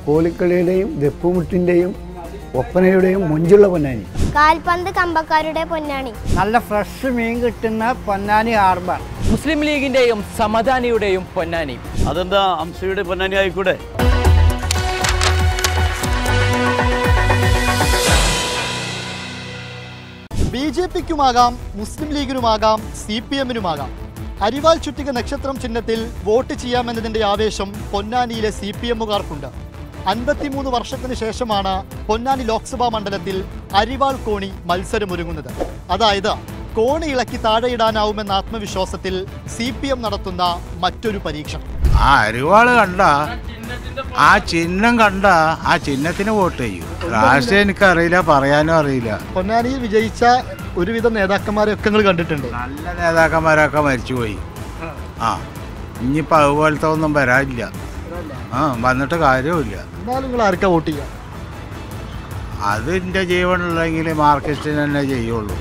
കോലിക്കളിയുടെയും ദപ്പുമുട്ടിൻ്റെയും ഒപ്പനയുടെയും മുഞ്ചുള്ള പൊന്നാനി കാൽപന്ത് കമ്പക്കാരുടെ പൊന്നാണി നല്ല ഫ്രഷ് മീൻ കിട്ടുന്ന പൊന്നാനി ഹാർബർ മുസ്ലിം ലീഗിന്റെയും സമദാനിയുടെയും പൊന്നാനി അതെന്താ അംസയുടെ പൊന്നാനി ആയിക്കൂടെ ബി ജെ പിക്കുമാകാം മുസ്ലിം ലീഗിനുമാകാം സി പി എമ്മിനുമാകാം അരിവാൾ ചുറ്റിക നക്ഷത്രം ചിഹ്നത്തിൽ വോട്ട് ചെയ്യാമെന്നതിൻ്റെ ആവേശം പൊന്നാനിയിലെ സി പി എമ്മുകാർക്കുണ്ട് അൻപത്തിമൂന്ന് വർഷത്തിന് ശേഷമാണ് പൊന്നാനി ലോക്സഭാ മണ്ഡലത്തിൽ അരിവാൾ കോണി മത്സരമൊരുങ്ങുന്നത് അതായത് കോണി ഇളക്കി താഴെയിടാനാവുമെന്ന ആത്മവിശ്വാസത്തിൽ സി പി എം നടത്തുന്ന മറ്റൊരു പരീക്ഷണം ആ അരിവാള് കണ്ട ആ ചിഹ്നം കണ്ട ആ ചിഹ്നത്തിന് വോട്ട് ചെയ്യും രാഷ്ട്രീയം എനിക്കറിയില്ല പറയാനും അറിയില്ല പൊന്നാനിയിൽ വിജയിച്ച ഒരുവിധം നേതാക്കന്മാരെയൊക്കെ നിങ്ങൾ കണ്ടിട്ടുണ്ട് നല്ല നേതാക്കന്മാരൊക്കെ മരിച്ചുപോയി ആ ഇനിയിപ്പോൾ അതുപോലത്തെ ഒന്നും വരാനില്ല ആ വന്നിട്ട് കാര്യവുമില്ല എന്നാലും നിങ്ങൾ ആർക്കാ വോട്ട് ചെയ്യുക അത് എൻ്റെ ജീവനുള്ളെങ്കിൽ മാർക്കറ്റിന് തന്നെ ചെയ്യുള്ളൂ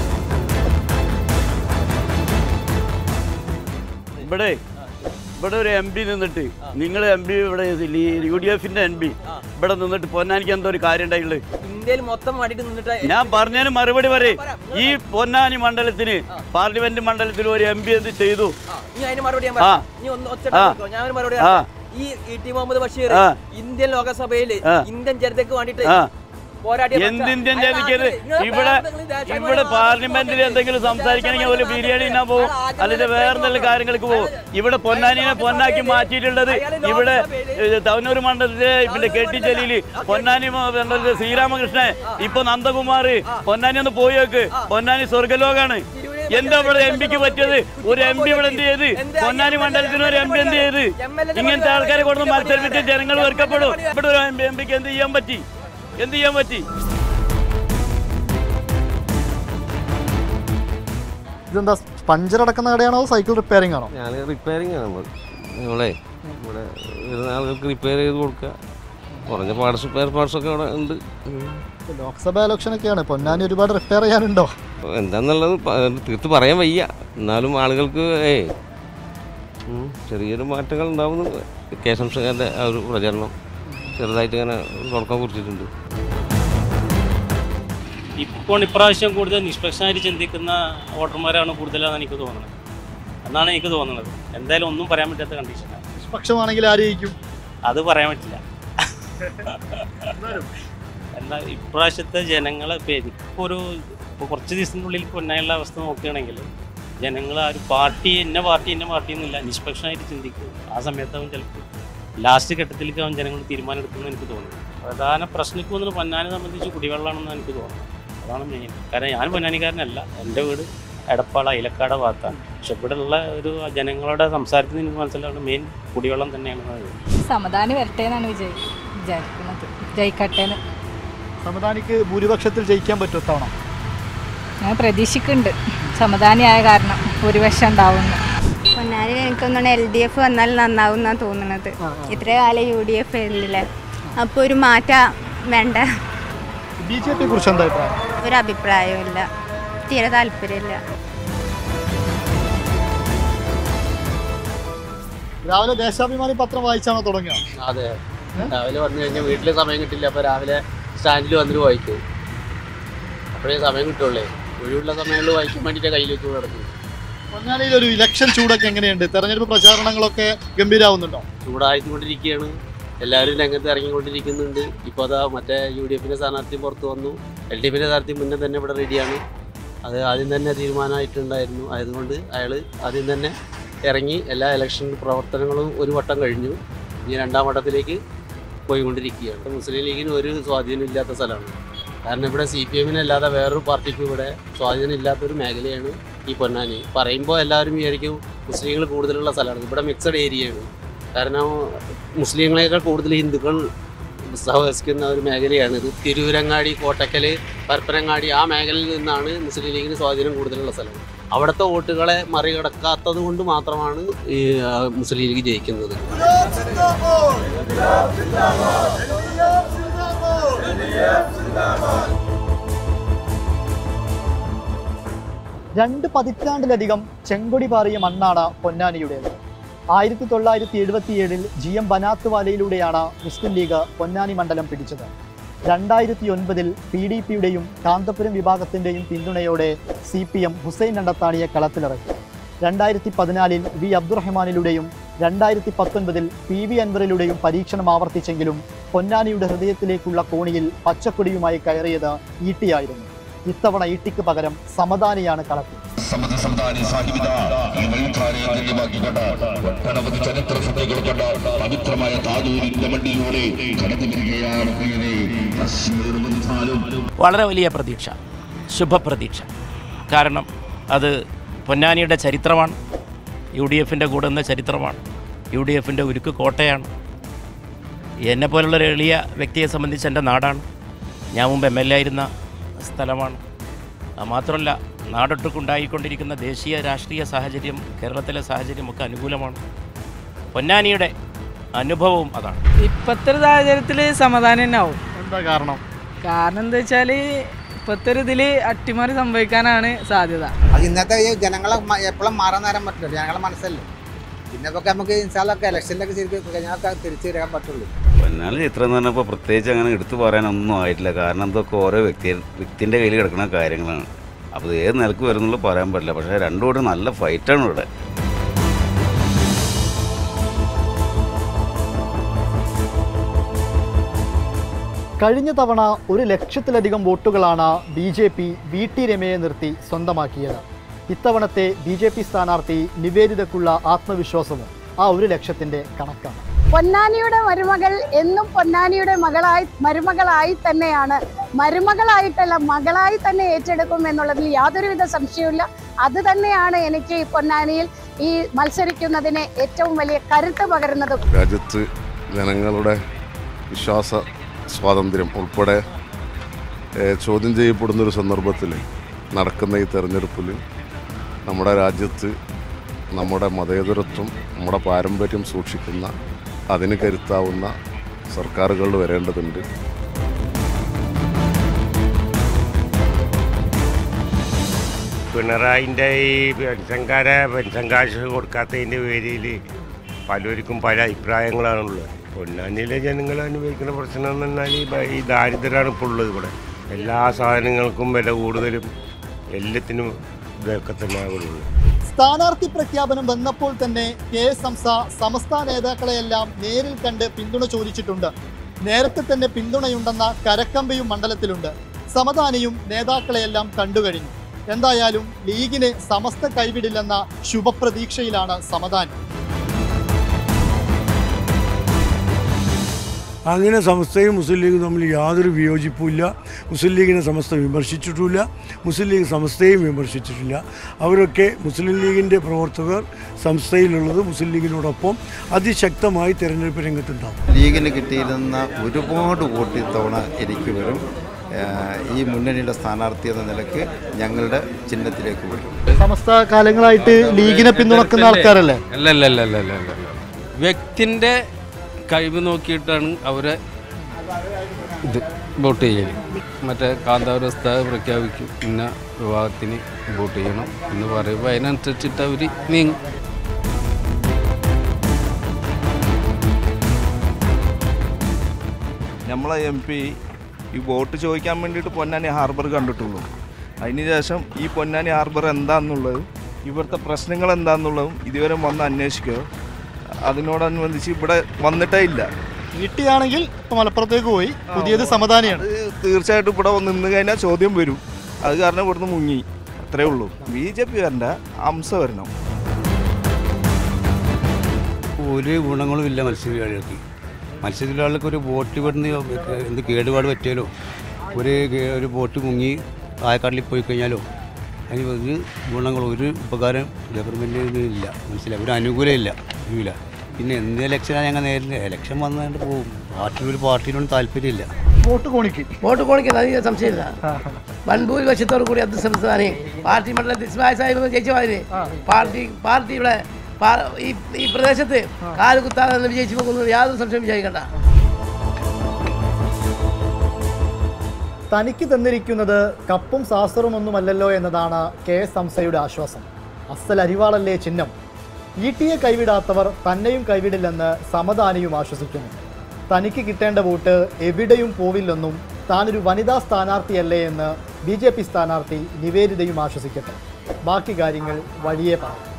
ഇവിടെ ഇവിടെ ഒരു എം പി നിന്നിട്ട് നിങ്ങൾ എം പി ഇവിടെ യു ഡി എഫിന്റെ എം പി ഇവിടെ നിന്നിട്ട് പൊന്നാനിക്ക് എന്തോ ഒരു കാര്യം ഉണ്ടായിട്ടുള്ളത് ഇന്ത്യയിൽ മൊത്തം വേണ്ടിട്ട് നിന്നിട്ട് ഞാൻ പറഞ്ഞതിന് മറുപടി പറയും ഈ പൊന്നാനി മണ്ഡലത്തിന് പാർലമെന്റ് മണ്ഡലത്തിൽ ഒരു എം പി എന്ത് ചെയ്തു ഇനി അതിന് മറുപടി ഞാൻ ആ. പറയാം. ഇനി ഒന്ന് ഒറ്റ ആ. കേൾക്കോ. ഞാൻ ഒരു മറുപടി ആ. പറയാം. ഈ ഇ ടി മുഹമ്മദ് ബഷീർ ആ. ഇന്ത്യൻ ലോകസഭയിൽ ആ. ഇന്ത്യൻ ജനതയ്ക്ക് വേണ്ടിയിട്ട് ആ പോരാടിയ പക്ഷം- എന്തിന്റെ അയാൾ ജനിക്കരുത് ആദ്യം- നിങ്ങൾ ഇവിടെ നിങ്ങൾ ദേശാഭിമാനി ഇവിടെ വാ- പാർലമെന്റിൽ എന്തെങ്കിലും സംസാരിക്കണമെങ്കിൽ ഒരു ബിരിയാണി തിന്നാൻ പോകും അല്ലെങ്കിൽ വേറെ എന്തെങ്കിലും കാര്യങ്ങൾക്ക് പോകും ഇവിടെ പൊന്നാനിനെ പൊന്നാക്കി മാറ്റിയിട്ടുള്ളത് ഇവിടെ ഏഹ്, തവനൂർ മണ്ഡലത്തിലെ പിന്നെ കെട്ടി ജലീല് പൊന്നാനി മണ്ഡലത്തിലെ ശ്രീരാമകൃഷ്ണൻ ഇപ്പൊ നന്ദകുമാർ പൊന്നാനി ഒന്ന് പോയി വെക്ക് പൊന്നാനി സ്വർഗലോകാണ് എന്താ ഇവിടെ എം പിക്ക് പറ്റിയത് ഒരു എം പി ഇവിടെ എന്ത് ചെയ്ത് പൊന്നാനി മണ്ഡലത്തിന് ഒരു എം പി എന്ത് ചെയ്ത് ഇങ്ങനത്തെ ആൾക്കാരെ കൊണ്ട് മത്സരിപ്പിച്ച് ജനങ്ങൾ വെറുക്കപ്പെടും ഇവിടെ ഒരു എം പിക്ക് എന്ത് ചെയ്യാൻ പറ്റി എന്ത് ചെയ്യാൻ പറ്റി ഇതെന്താ പഞ്ചർ അടക്കുന്ന കടയാണോ സൈക്കിൾ റിപ്പയറിംഗ് ആണോ ഞാൻ റിപ്പയറിംഗ് ആണ് നമ്മൾ നമ്മളെ ഇവിടെ വരുന്ന ആളുകൾക്ക് റിപ്പയർ ചെയ്ത് കൊടുക്കുക കുറഞ്ഞ പാർട്സ് സ്പെയർ പാർട്സ് ഒക്കെ ഇവിടെ ഉണ്ട് ഉം. ലോക്സഭാ ഇലക്ഷൻ ഒക്കെയാണ് പൊന്നാനി ഒരുപാട് റിപ്പയർ ചെയ്യാനുണ്ടോ അപ്പോൾ എന്താന്നുള്ളത് പ- തീർത്ത് പറയാൻ വയ്യ എന്നാലും ആളുകൾക്ക് ഏ ഉം, ചെറിയൊരു മാറ്റങ്ങൾ ഉണ്ടാവുന്നു കെ ശംസകാരൻ്റെ ആ ഒരു പ്രചരണം ചെറുതായിട്ട് ഇങ്ങനെ തുടക്കം കുറിച്ചിട്ടുണ്ട് ഇപ്പോൾ ഇപ്രാവശ്യം കൂടുതൽ നിഷ്പക്ഷമായിട്ട് ചിന്തിക്കുന്ന വോട്ടർമാരാണ് കൂടുതലെന്ന് എനിക്ക് തോന്നുന്നത് എന്നാണ് എനിക്ക് തോന്നുന്നത് എന്തായാലും ഒന്നും പറയാൻ പറ്റാത്ത കണ്ടീഷനാണ് നിഷ്പക്ഷമാണെങ്കിൽ ആര് ജയിക്കും അത് പറയാൻ പറ്റില്ല എന്നാൽ ഇപ്രാവശ്യത്തെ ജനങ്ങളെ ഇപ്പോൾ എനിക്കിപ്പോൾ ഒരു ഇപ്പോൾ കുറച്ച് ദിവസത്തിനുള്ളിൽ പൊന്നായുള്ള അവസ്ഥ നോക്കുകയാണെങ്കിൽ ജനങ്ങൾ ആ ഒരു പാർട്ടി ഇന്ന പാർട്ടി ഇന്ന പാർട്ടി എന്നില്ല നിഷ്പക്ഷമായിട്ട് ചിന്തിക്കും ആ സമയത്താവും ചിലപ്പോൾ ലാസ്റ്റ് ഘട്ടത്തിലേക്കാവും ജനങ്ങൾ തീരുമാനം എടുക്കുമെന്ന് എനിക്ക് തോന്നുന്നു പ്രധാന പ്രശ്നക്ക് വന്നത് പൊന്നാനെ സംബന്ധിച്ച് കുടിവെള്ളമാണെന്ന് എനിക്ക് തോന്നുന്നു അതാണ് മെയിൻ കാരണം ഞാൻ പൊന്നാനിക്കാരനല്ല എൻ്റെ വീട് എടപ്പാള ഇലക്കാട് ഭാഗത്താണ് പക്ഷെ ഇവിടെ ഉള്ള ഒരു ജനങ്ങളുടെ സംസാരത്തിൽ നിന്ന് എനിക്ക് മനസ്സിലാവുന്നത് മെയിൻ കുടിവെള്ളം തന്നെയാണ് സമദാനി വരട്ടെ എന്നാണ് വിജയി വിചാരിക്കുന്നത് ജയിക്കട്ടെ എന്ന് സമദാനിക്ക് ഭൂരിപക്ഷത്തിൽ ജയിക്കാൻ പറ്റും തവണ ഞാൻ പ്രതീക്ഷിക്കുന്നുണ്ട് സമദാനിയായ കാരണം ഭൂരിപക്ഷം ഉണ്ടാവുന്നു പൊന്നാനിൽ എനിക്കൊന്നാണ് എൽ ഡി എഫ് വന്നാൽ നന്നാവും എന്നാണ് തോന്നുന്നത് ഇത്ര കാലം യു ഡി എഫ് ആയിരുന്നില്ലേ അപ്പോൾ ഒരു മാറ്റം വേണ്ട ബി ജെ പിയെ കുറിച്ച് എന്താ അഭിപ്രായം ഒരു അഭിപ്രായമില്ല തീരെ താല്പര്യമില്ല രാവിലെ ദേശാഭിമാനി പത്രം വായിച്ചാണോ തുടങ്ങുക അതെ രാവിലെ വന്നു കഴിഞ്ഞാൽ വീട്ടിൽ സമയം കിട്ടില്ല അപ്പോൾ രാവിലെ സ്റ്റാൻഡിൽ വന്നിട്ട് വായിക്കും അപ്പോഴേ സമയം കിട്ടുള്ളേ ഒഴിവുള്ള സമയങ്ങളിൽ വായിക്കാൻ വേണ്ടിയിട്ട് കയ്യിൽ വെച്ച് കിടക്കും പൊന്നാനിയിൽ ഒരു ഇലക്ഷൻ ചൂടൊക്കെ എങ്ങനെയുണ്ട് തെരഞ്ഞെടുപ്പ് പ്രചാരണങ്ങളൊക്കെ ഗംഭീരാവുന്നുണ്ടോ ചൂടായിക്കൊണ്ടിരിക്കുകയാണ് എല്ലാവരും രംഗത്ത് ഇറങ്ങിക്കൊണ്ടിരിക്കുന്നുണ്ട് ഇപ്പോൾ അതാ മറ്റേ യു ഡി എഫിൻ്റെ സ്ഥാനാർത്ഥി പുറത്ത് വന്നു എൽ ഡി എഫിൻ്റെ സ്ഥാനാർത്ഥി മുന്നേ തന്നെ ഇവിടെ റെഡിയാണ് അത് ആദ്യം തന്നെ തീരുമാനമായിട്ടുണ്ടായിരുന്നു ആയതുകൊണ്ട് അയാൾ ആദ്യം തന്നെ ഇറങ്ങി എല്ലാ ഇലക്ഷൻ പ്രവർത്തനങ്ങളും ഒരു വട്ടം കഴിഞ്ഞു ഇനി രണ്ടാം വട്ടത്തിലേക്ക് പോയിക്കൊണ്ടിരിക്കുകയാണ് മുസ്ലിം ലീഗിന് ഒരു സ്വാധീനം ഇല്ലാത്ത സ്ഥലമാണ് കാരണം ഇവിടെ സി പി എമ്മിനല്ലാതെ വേറൊരു പാർട്ടിക്കും ഇവിടെ സ്വാധീനം ഇല്ലാത്തൊരു മേഖലയാണ് ഈ പൊന്നാനി പറയുമ്പോൾ എല്ലാവരും വിചാരിക്കും മുസ്ലിങ്ങൾ കൂടുതലുള്ള സ്ഥലമാണ് ഇവിടെ മിക്സഡ് ഏരിയയാണ് കാരണം മുസ്ലിങ്ങളെക്കാൾ കൂടുതൽ ഹിന്ദുക്കൾ സഹവസിക്കുന്ന ഒരു മേഖലയാണ് ഇത് തിരൂരങ്ങാടി കോട്ടക്കൽ പരപ്പനങ്ങാടി ആ മേഖലയിൽ നിന്നാണ് മുസ്ലിം ലീഗിന് സ്വാധീനം കൂടുതലുള്ള സ്ഥലം അവിടുത്തെ വോട്ടുകളെ മറികടക്കാത്തത് കൊണ്ട് മാത്രമാണ് ഈ ആ, മുസ്ലിം ലീഗ് ജയിക്കുന്നത് രണ്ട് പതിറ്റാണ്ടിലധികം ചെങ്കൊടി പാറിയ മണ്ണാണ് പൊന്നാനിയുടേത് ആയിരത്തി തൊള്ളായിരത്തി എഴുപത്തിയേഴിൽ ജി എം ബനാത്തുവാലയിലൂടെയാണ് മുസ്ലിം ലീഗ് പൊന്നാനി മണ്ഡലം പിടിച്ചത് രണ്ടായിരത്തി ഒൻപതിൽ പി ഡി പിയുടെയും കാന്തപുരം വിഭാഗത്തിൻ്റെയും പിന്തുണയോടെ സി പി എം ഹുസൈൻ രണ്ടത്താണിയെ കളത്തിലിറക്കി രണ്ടായിരത്തി പതിനാലിൽ വി അബ്ദുറഹ്മാനിലൂടെയും രണ്ടായിരത്തി പത്തൊൻപതിൽ പി വി അൻവറിലൂടെയും പരീക്ഷണം ആവർത്തിച്ചെങ്കിലും പൊന്നാനിയുടെ ഹൃദയത്തിലേക്കുള്ള കോണിയിൽ പച്ചക്കൊടിയുമായി കയറിയത് ഈട്ടിയായിരുന്നു ഇത്തവണ ഈട്ടിക്ക് പകരം സമദാനിയാണ് കളത്തിൽ സമത സന്താനി സാഹിബിത ഈ വഴിക്കാരെ ധന്യമാക്കിക്കൊണ്ട് ഒട്ടനവധി ചരിത്ര സത്യങ്ങൾ കൊണ്ട് പവിത്രമായ താജൂരിന്റെ മണ്ണിലൂടെ കടന്നു വരികയാണ് പ്രിയനെ കശ്മീർ വന്നാലും വളരെ വലിയ പ്രതീക്ഷ ശുഭപ്രതീക്ഷ കാരണം അത് പൊന്നാനിയുടെ ചരിത്രമാണ് യു ഡി എഫിൻ്റെ കൂടെ നിന്ന ചരിത്രമാണ് യു ഡി എഫിൻ്റെ ഉരുക്ക് കോട്ടയാണ് എന്നെ പോലുള്ള ഒരു എളിയ വ്യക്തിയെ സംബന്ധിച്ച് എൻ്റെ നാടാണ് ഞാൻ മുമ്പ് എം എൽ എ ആയിരുന്ന സ്ഥലമാണ് അത് മാത്രമല്ല നാടൊട്ടുക്കുണ്ടായിക്കൊണ്ടിരിക്കുന്ന ദേശീയ രാഷ്ട്രീയ സാഹചര്യം കേരളത്തിലെ സാഹചര്യം ഒക്കെ അനുകൂലമാണ് പൊന്നാനിയുടെ അനുഭവവും അതാണ് ഇപ്പോഴത്തെ ഒരു സാഹചര്യത്തിൽ സമാധാനം തന്നെ ആവും എന്താ കാരണം കാരണം എന്താ വെച്ചാൽ ഇപ്പോഴത്തെ ഒരു ഇതിൽ അട്ടിമറി സംഭവിക്കാനാണ് സാധ്യത അത് ഇന്നത്തെ ഈ ജനങ്ങളെ എപ്പോഴും മാറാൻ നേരം പറ്റില്ല ജനങ്ങളെ മനസ്സല്ലേ പിന്നെ ഇപ്പൊ നമുക്ക് ഇൻഷാല്ലൊക്കെ ഇലക്ഷനിലൊക്കെ ശരിക്കും കഴിഞ്ഞാൽ തിരിച്ചു വരാൻ പറ്റുള്ളൂ പൊന്നാല ചിത്രം എന്ന് പറഞ്ഞപ്പോൾ പ്രത്യേകിച്ച് അങ്ങനെ എടുത്തു പറയാനൊന്നും ആയിട്ടില്ല കാരണം ഇതൊക്കെ ഓരോ വ്യക്തി വ്യക്തിൻ്റെ കയ്യിൽ കിടക്കുന്ന കാര്യങ്ങളാണ് അപ്പോൾ ഇത് ഏത് നിലക്ക് വരുന്നുള്ളൂ പറയാൻ പറ്റില്ല പക്ഷേ രണ്ടും കൂടെ നല്ല ഫൈറ്റാണ് ഇവിടെ കഴിഞ്ഞ തവണ ഒരു ലക്ഷത്തിലധികം വോട്ടുകളാണ് B J P V T രമയെ നിർത്തി സ്വന്തമാക്കിയത് ഇത്തവണത്തെ ബി ജെ പി സ്ഥാനാർത്ഥി നിവേദിതക്കുള്ള ആത്മവിശ്വാസവും ആ ഒരു ലക്ഷത്തിന്റെ കണക്കാണ് പൊന്നാനിയുടെ മരുമകൾ എന്നും പൊന്നാനിയുടെ മകളായി മരുമകളായി തന്നെയാണ് മരുമകളായിട്ടല്ല മകളായി തന്നെ ഏറ്റെടുക്കും എന്നുള്ളതിൽ യാതൊരുവിധ സംശയവുമില്ല അത് തന്നെയാണ് എനിക്ക് ഈ പൊന്നാനിയിൽ ഈ മത്സരിക്കുന്നതിന് ഏറ്റവും വലിയ കരുത്ത് പകരുന്നതും രാജ്യത്ത് ജനങ്ങളുടെ വിശ്വാസ സ്വാതന്ത്ര്യം ഉൾപ്പെടെ ഏഹ്, ചോദ്യം ചെയ്യപ്പെടുന്നൊരു സന്ദർഭത്തിൽ നടക്കുന്ന ഈ തെരഞ്ഞെടുപ്പിൽ നമ്മുടെ രാജ്യത്ത് നമ്മുടെ മതേതരത്വം നമ്മുടെ പാരമ്പര്യം സൂക്ഷിക്കുന്ന അതിന് കരുത്താവുന്ന സർക്കാരുകൾ വരേണ്ടതുണ്ട് പിണറായിൻ്റെ ഈ പെൻഷൻകാരെ പെൻഷൻ കാശ് കൊടുക്കാത്തതിൻ്റെ പേരിൽ പലർക്കും പല അഭിപ്രായങ്ങളാണുള്ളത് പൊന്നാനിയിലെ ജനങ്ങൾ അനുഭവിക്കുന്ന പ്രശ്നം എന്ന് പറഞ്ഞാൽ ഈ ബ- ഈ ദാരിദ്ര്യമാണ് ഇപ്പോൾ ഉള്ളത് ഇവിടെ എല്ലാ സാധനങ്ങൾക്കും വില കൂടുതലും എല്ലാത്തിനും ഇതൊക്കെ തന്നെ ഉള്ളത് സ്ഥാനാർത്ഥി പ്രഖ്യാപനം വന്നപ്പോൾ തന്നെ കെ എസ് ഹംസ സമസ്ത നേതാക്കളെയെല്ലാം നേരിൽ കണ്ട് പിന്തുണ ചോദിച്ചിട്ടുണ്ട് നേരത്തെ തന്നെ പിന്തുണയുണ്ടെന്ന കരക്കമ്പയും മണ്ഡലത്തിലുണ്ട് സമദാനിയും നേതാക്കളെയെല്ലാം കണ്ടുകഴിഞ്ഞു എന്തായാലും ലീഗിനെ സമസ്ത കൈവിടില്ലെന്ന ശുഭപ്രതീക്ഷയിലാണ് സമദാനി അങ്ങനെ സമസ്തയും മുസ്ലിം ലീഗും തമ്മിൽ യാതൊരു വിയോജിപ്പുമില്ല മുസ്ലിം ലീഗിനെ സമസ്ത വിമർശിച്ചിട്ടുമില്ല മുസ്ലിം ലീഗ് സമസ്തയും വിമർശിച്ചിട്ടില്ല അവരൊക്കെ മുസ്ലിം ലീഗിൻ്റെ പ്രവർത്തകർ സംസ്ഥയിലുള്ളത് മുസ്ലിം ലീഗിനോടൊപ്പം അതിശക്തമായി തെരഞ്ഞെടുപ്പ് രംഗത്തുണ്ടാവും ലീഗിന് കിട്ടിയിരുന്ന ഒരുപാട് വോട്ട് ഇത്തവണ എനിക്ക് വരും ഏഹ് ഈ മുന്നണിയുടെ സ്ഥാനാർത്ഥി എന്ന നിലയ്ക്ക് ഞങ്ങളുടെ ചിഹ്നത്തിലേക്ക് വരും സമസ്ത കാലങ്ങളായിട്ട് ലീഗിനെ പിന്തുണക്കുന്ന ആൾക്കാരല്ലേ അല്ല അല്ല അല്ല അല്ല അല്ല അല്ല അല്ല. വ്യക്തിൻ്റെ കഴിവ് നോക്കിയിട്ടാണ് അവരെ ഇത് വോട്ട് ചെയ്യൽ മറ്റേ കാന്താവരസ്ഥ പ്രഖ്യാപിക്കും ഇന്ന വിഭാഗത്തിന് വോട്ട് ചെയ്യണം എന്ന് പറയുമ്പോൾ അതിനനുസരിച്ചിട്ട് അവർ നീങ്ങും നമ്മളെ എം പി ഈ വോട്ട് ചോദിക്കാൻ വേണ്ടിയിട്ട് പൊന്നാനി ഹാർബർ കണ്ടിട്ടുള്ളൂ അതിനുശേഷം ഈ പൊന്നാനി ഹാർബർ എന്താണെന്നുള്ളതും ഇവിടുത്തെ പ്രശ്നങ്ങൾ എന്താണെന്നുള്ളതും ഇതുവരെ വന്ന് അന്വേഷിക്കുക അതിനോടനുബന്ധിച്ച് ഇവിടെ വന്നിട്ടേ ഇല്ല വീട്ടിയാണെങ്കിൽ ഇപ്പൊ മലപ്പുറത്തേക്ക് പോയി പുതിയത് സമദാനിയാണ് തീർച്ചയായിട്ടും ഇവിടെ വന്ന് നിന്ന് കഴിഞ്ഞാൽ ചോദ്യം വരും അത് കാരണം ഇവിടുന്ന് മുങ്ങി അത്രേ ഉള്ളൂ ബി ജെ പി വരണ്ട അംസ വരണം ഒരു ഗുണങ്ങളും ഇല്ല മത്സ്യത്തൊഴിലാളികൾക്ക് മത്സ്യത്തൊഴിലാളികൾക്ക് ഒരു ബോട്ട് ഇവിടുന്ന് എന്ത് കേടുപാട് പറ്റിയാലോ ഒരു കേ- ഒരു ബോട്ട് മുങ്ങി ആയക്കാട്ടിൽ പോയി കഴിഞ്ഞാലോ അതിന് ഒരു ഗുണങ്ങൾ ഒരു ഉപകാരം ഗവൺമെൻറ്റിന് ഇല്ല മനസ്സിലായി ഒരു അനുകൂലം ഇല്ല ഇല്ല പിന്നെ എന്ത് ഇലക്ഷനാണ് ഞങ്ങൾ നേരിൽ ഇലക്ഷൻ വന്നുകൊണ്ട് പോകും പാർട്ടി ഒരു പാർട്ടിയിലൊന്നും താല്പര്യമില്ല വോട്ട് കോണിക്ക് വോട്ട് കോണിക്കുന്നത് അതിന് സംശയമില്ല വൻഭൂരിപക്ഷത്തോടു കൂടി അത് സംസ്ഥാനെ പാർട്ടി മണ്ഡലത്തിൽ ഇസ്മായിൽ സാഹിബ് ജയിച്ച മാതിരി പാർട്ടി പാർട്ടി ഇവിടെ പാ- ഈ ഈ പ്രദേശത്ത് കാല് കുത്താതെ നിന്ന് വിജയിച്ചു പോകുന്നത് യാതൊരു സംശയം വിചാരിക്കണ്ട തനിക്ക് തന്നിരിക്കുന്നത് കപ്പും സാസറും ഒന്നുമല്ലല്ലോ എന്നതാണ് കെ എസ് ഹംസയുടെ ആശ്വാസം അസൽ അരിവാളല്ലേ ചിഹ്നം ഇ ടിയെ കൈവിടാത്തവർ തന്നെയും കൈവിടില്ലെന്ന് സമദാനിയും ആശ്വസിക്കുന്നു തനിക്ക് കിട്ടേണ്ട വോട്ട് എവിടെയും പോവില്ലെന്നും താനൊരു വനിതാ സ്ഥാനാർത്ഥിയല്ലേ എന്ന് ബി ജെ പി സ്ഥാനാർത്ഥി നിവേദിതയും ആശ്വസിക്കട്ടെ ബാക്കി കാര്യങ്ങൾ വഴിയേ പറയാം